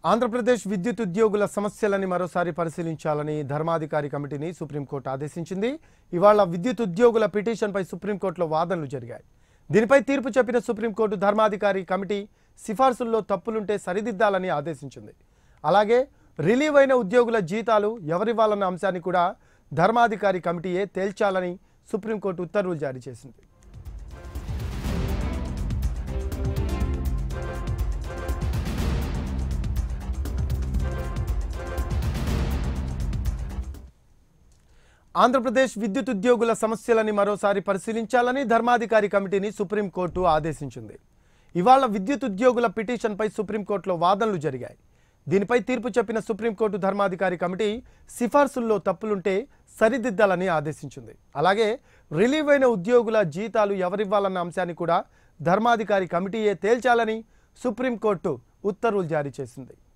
ఆంధ్రప్రదేశ్ విద్యుత్ ఉద్యోగుల సమస్యలని మరోసారి పరిశీలించాలని ధర్మాధికారి కమిటీని సుప్రీంకోర్టు ఆదేశించింది ఇవాళ విద్యుత్ ఉద్యోగుల పిటిషన్పై సుప్రీంకోర్టులో వాదనలు జరిగాయి దీనిపై తీర్పు చెప్పిన సుప్రీంకోర్టు ధర్మాధికారి కమిటీ సిఫార్సుల్లో తప్పులుంటే సరిదిద్దాలని ఆదేశించింది అలాగే రిలీవ్ అయిన ఉద్యోగుల జీతాలు ఎవరివ్వాలన్న అంశాన్ని కూడా ధర్మాధికారి కమిటీయే తేల్చాలని సుప్రీంకోర్టు ఉత్తర్వులు జారీ చేసింది ఆంధ్రప్రదేశ్ విద్యుత్ ఉద్యోగుల సమస్యలని మరోసారి పరిశీలించాలని ధర్మాధికారి కమిటీని సుప్రీంకోర్టు ఆదేశించింది ఇవాళ విద్యుత్ ఉద్యోగుల పిటిషన్పై సుప్రీంకోర్టులో వాదనలు జరిగాయి దీనిపై తీర్పు చెప్పిన సుప్రీంకోర్టు ధర్మాధికారి కమిటీ సిఫార్సుల్లో తప్పులుంటే సరిదిద్దాలని ఆదేశించింది అలాగే రిలీవ్ అయిన ఉద్యోగుల జీతాలు ఎవరివ్వాలన్న అంశాన్ని కూడా ధర్మాధికారి కమిటీయే తేల్చాలని సుప్రీంకోర్టు ఉత్తర్వులు జారీ చేసింది